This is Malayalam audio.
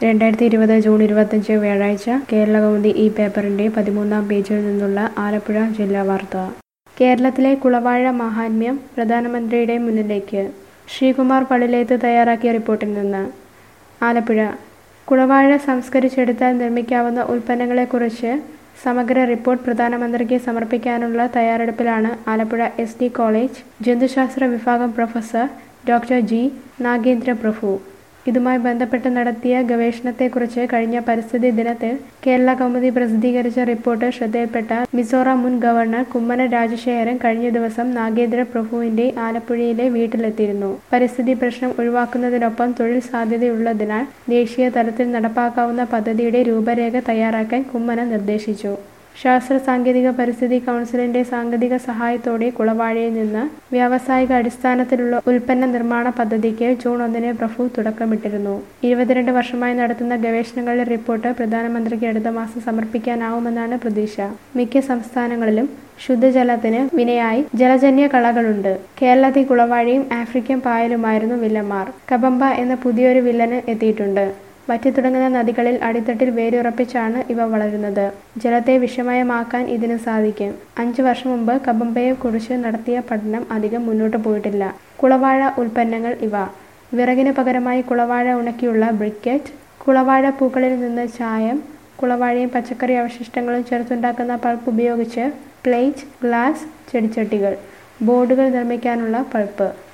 രണ്ടായിരത്തി ഇരുപത് ജൂൺ ഇരുപത്തഞ്ച് വ്യാഴാഴ്ച കേരളകൗമുദി ഈ പേപ്പറിന്റെ പതിമൂന്നാം പേജിൽ നിന്നുള്ള ആലപ്പുഴ ജില്ലാ വാർത്ത കേരളത്തിലെ കുളവാഴ മാഹാത്മ്യം പ്രധാനമന്ത്രിയുടെ മുന്നിലേക്ക് ശ്രീകുമാർ പള്ളിലേത്ത് തയ്യാറാക്കിയ റിപ്പോർട്ടിൽ നിന്ന് ആലപ്പുഴ കുളവാഴ സംസ്കരിച്ചെടുത്താൽ നിർമ്മിക്കാവുന്ന ഉൽപ്പന്നങ്ങളെക്കുറിച്ച് സമഗ്ര റിപ്പോർട്ട് പ്രധാനമന്ത്രിക്ക് സമർപ്പിക്കാനുള്ള തയ്യാറെടുപ്പിലാണ് ആലപ്പുഴ എസ് ഡി കോളേജ് ജന്തുശാസ്ത്ര വിഭാഗം professor doctor G Nagendra Prabhu ഇതുമായി ബന്ധപ്പെട്ട് നടത്തിയ ഗവേഷണത്തെക്കുറിച്ച് കഴിഞ്ഞ പരിസ്ഥിതി ദിനത്തിൽ കേരള കൗമുദി പ്രസിദ്ധീകരിച്ച റിപ്പോർട്ട് ശ്രദ്ധയിൽപ്പെട്ട മിസോറാം മുൻ ഗവർണർ കുമ്മനം രാജശേഖരൻ കഴിഞ്ഞ ദിവസം നാഗേന്ദ്ര പ്രഭുവിന്റെ ആലപ്പുഴയിലെ വീട്ടിലെത്തിയിരുന്നു പരിസ്ഥിതി പ്രശ്നം ഒഴിവാക്കുന്നതിനൊപ്പം തൊഴിൽ സാധ്യതയുള്ളതിനാൽ ദേശീയ തലത്തിൽ നടപ്പാക്കാവുന്ന പദ്ധതിയുടെ രൂപരേഖ തയ്യാറാക്കാൻ കുമ്മനം നിർദ്ദേശിച്ചു ശാസ്ത്ര സാങ്കേതിക പരിസ്ഥിതി കൗൺസിലിന്റെ സാങ്കേതിക സഹായത്തോടെ കുളവാഴയിൽ നിന്ന് വ്യാവസായിക അടിസ്ഥാനത്തിലുള്ള ഉൽപ്പന്ന നിർമ്മാണ പദ്ധതിക്ക് ജൂൺ ഒന്നിന് പ്രഭു തുടക്കമിട്ടിരുന്നു ഇരുപത്തിരണ്ട് വർഷമായി നടത്തുന്ന ഗവേഷണങ്ങളുടെ റിപ്പോർട്ട് പ്രധാനമന്ത്രിക്ക് അടുത്ത മാസം സമർപ്പിക്കാനാവുമെന്നാണ് പ്രതീക്ഷ മിക്ക സംസ്ഥാനങ്ങളിലും ശുദ്ധജലത്തിന് വിനയായി ജലജന്യ കളകളുണ്ട് കേരളത്തിൽ കുളവാഴയും ആഫ്രിക്കൻ പായലുമായിരുന്നു വില്ലന്മാർ കബമ്പ എന്ന പുതിയൊരു വില്ലന് എത്തിയിട്ടുണ്ട് വറ്റിത്തുടങ്ങുന്ന നദികളിൽ അടിത്തട്ടിൽ വേരുറപ്പിച്ചാണ് ഇവ വളരുന്നത് ജലത്തെ വിഷമയമാക്കാൻ ഇതിന് സാധിക്കും അഞ്ചു വർഷം മുമ്പ് കബമ്പയെ കുറിച്ച് നടത്തിയ പഠനം അധികം മുന്നോട്ട് പോയിട്ടില്ല കുളവാഴ ഉൽപ്പന്നങ്ങൾ ഇവ വിറകിന് പകരമായി കുളവാഴ ഉണക്കിയുള്ള ബ്രിക്കറ്റ് കുളവാഴ പൂക്കളിൽ നിന്ന് ചായം കുളവാഴയും പച്ചക്കറി അവശിഷ്ടങ്ങളും ചേർത്തുണ്ടാക്കുന്ന പൾപ്പ് ഉപയോഗിച്ച് പ്ലേറ്റ് ഗ്ലാസ് ചെടിച്ചട്ടികൾ ബോർഡുകൾ നിർമ്മിക്കാനുള്ള പൾപ്പ്